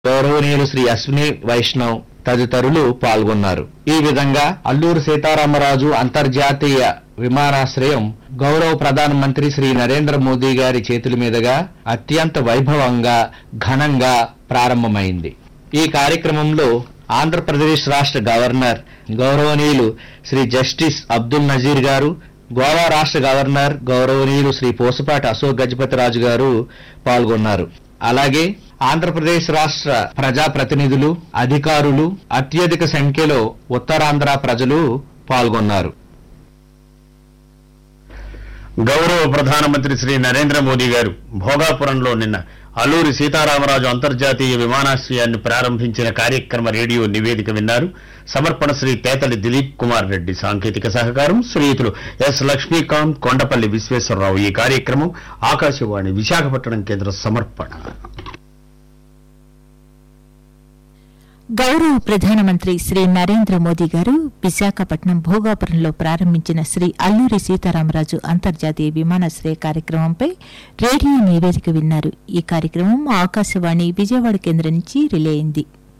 గౌరవనీయులు శ్రీ అశ్విని వైష్ణవ్ తదితరులు పాల్గొన్నారు ఈ విధంగా అల్లూరు సీతారామరాజు అంతర్జాతీయ విమానాశ్రయం గౌరవ ప్రధానమంత్రి శ్రీ నరేంద్ర మోదీ గారి చేతుల మీదుగా అత్యంత వైభవంగా ఘనంగా ప్రారంభమైంది ఈ కార్యక్రమంలో ఆంధ్రప్రదేశ్ రాష్ట్ర గవర్నర్ గౌరవనీయులు శ్రీ జస్టిస్ అబ్దుల్ నజీర్ గారు గోవా రాష్ట్ర గవర్నర్ గౌరవనీయులు శ్రీ పోసపాటి అశోక్ గజపతిరాజు గారు పాల్గొన్నారు అలాగే ఆంధ్రప్రదేశ్ రాష్ట్ర ప్రజాప్రతినిధులు అధికారులు అత్యధిక సంఖ్యలో ఉత్తరాంధ్ర ప్రజలు పాల్గొన్నారు గౌరవ ప్రధానమంత్రి శ్రీ నరేంద్ర మోదీ గారు భోగాపురంలో నిన్న అల్లూరి సీతారామరాజు అంతర్జాతీయ విమానాశ్రయాన్ని ప్రారంభించిన కార్యక్రమ రేడియో నివేదిక విన్నారు సమర్పణ శ్రీ తేతలి దిలీప్ కుమార్ రెడ్డి సాంకేతిక సహకారం శ్రీయుతులు ఎస్ లక్ష్మీకాంత్ కొండపల్లి విశ్వేశ్వరరావు ఈ కార్యక్రమం ఆకాశవాణి విశాఖపట్నం కేంద్ర సమర్పణ గౌరవ ప్రధానమంత్రి శ్రీ నరేంద్ర మోదీ గారు విశాఖపట్నం భోగాపురంలో ప్రారంభించిన శ్రీ అల్లూరి సీతారామరాజు అంతర్జాతీయ విమానాశ్రయ కార్యక్రమంపై రేడియో నివేదిక విన్నారు ఈ కార్యక్రమం ఆకాశవాణి విజయవాడ కేంద్రం నుంచి రిలే అయింది